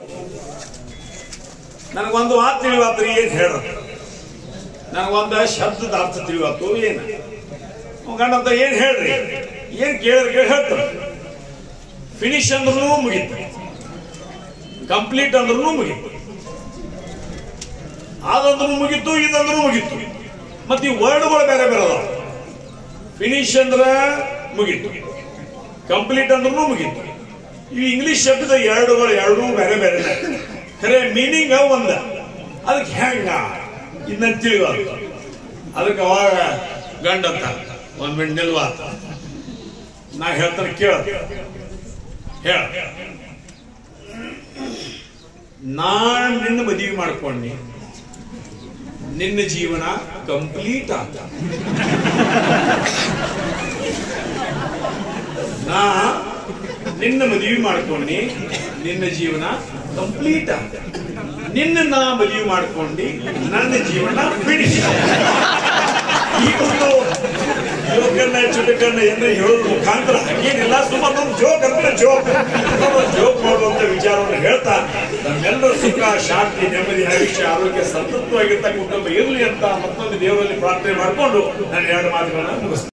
ನನಗೊಂದು ಮಾತು ತಿಳಿವಾತ್ರಿ ಏನ್ ಹೇಳ ನನಗೊಂದು ಶಬ್ದದ ಅರ್ಥ ತಿಳಿವಾತು ಏನ ಗಂಡಂತ ಏನ್ ಹೇಳ್ರಿ ಏನ್ ಕೇಳಿದ್ರೆ ಕೇಳಿ ಹೇಳ್ತಾರೆ ಫಿನಿಶ್ ಅಂದ್ರೂ ಮುಗೀತು ಕಂಪ್ಲೀಟ್ ಅಂದ್ರೂ ಮುಗೀತು ಅದಂದ್ರೂ ಮುಗೀತು ಇದಂದ್ರೂ ಮುಗೀತು ಮತ್ತೆ ಈ ವರ್ಡ್ಗಳು ಬೇರೆ ಬೇರೆ ಅದಾವ ಫಿನಿಶ್ ಅಂದ್ರ ಮುಗೀತು ಕಂಪ್ಲೀಟ್ ಅಂದ್ರೂ ಮುಗೀತು ಈ ಇಂಗ್ಲಿಷ್ ಶಬ್ದದ ಎರಡುಗಳು ಎರಡೂ ಬೇರೆ ಬೇರೆ ಖರೆ ಮೀನಿಂಗ್ ಒಂದ ಅದಕ್ಕೆ ಹೆಂಗ ಇದನ್ನ ತಿಳಿವಾದ ಅದಕ್ಕೆ ಅವಾಗ ಗಂಡಂತ ಒಂದ್ ಮಿನಿಟ್ ನಿಲ್ವಾ ನಾ ಹೇಳ್ತಾನೆ ಕೇಳ ಹೇಳ ನಾನ್ ನಿನ್ನ ಮದುವೆ ಮಾಡ್ಕೊಂಡಿ ನಿನ್ನ ಜೀವನ ಕಂಪ್ಲೀಟ್ ಆತ ನಾ ನಿನ್ನ ಮದುವೆ ಮಾಡ್ಕೊಂಡಿ ನಿನ್ನ ಜೀವನ ಕಂಪ್ಲೀಟ್ ಆತ ನಿನ್ನ ನಾ ಮದುವೆ ಮಾಡ್ಕೊಂಡಿ ನನ್ನ ಜೀವನ ಫಿನಿಶ್ ಈ ಒಂದು ಜೋಕನ್ನ ಚುಟಕನ್ನ ಎಂದು ಹೇಳೋದು ಮುಖಾಂತರ ಹಾಗೇನಿಲ್ಲ ಸುಮಾರು ಒಂದು ಜೋಕ್ ಅಂದ್ರೆ ಜೋಕ್ ಜೋಕ್ ಮಾಡುವಂತ ವಿಚಾರವನ್ನು ಹೇಳ್ತಾ ನಮ್ಮೆಲ್ಲರ ಸುಖ ಶಾಂತಿ ನೆಮ್ಮದಿ ಆಯುಷ್ಯ ಆರೋಗ್ಯ ಸತತವಾಗಿರ್ತಕ್ಕ ಕುಟುಂಬ ಇರಲಿ ಅಂತ ಮತ್ತೊಂದು ದೇವರಲ್ಲಿ ಪ್ರಾರ್ಥನೆ ಮಾಡಿಕೊಂಡು ನಾನು ಎರಡು ಮಾತುಗಳನ್ನ ಮುಗಿಸ್ತೇನೆ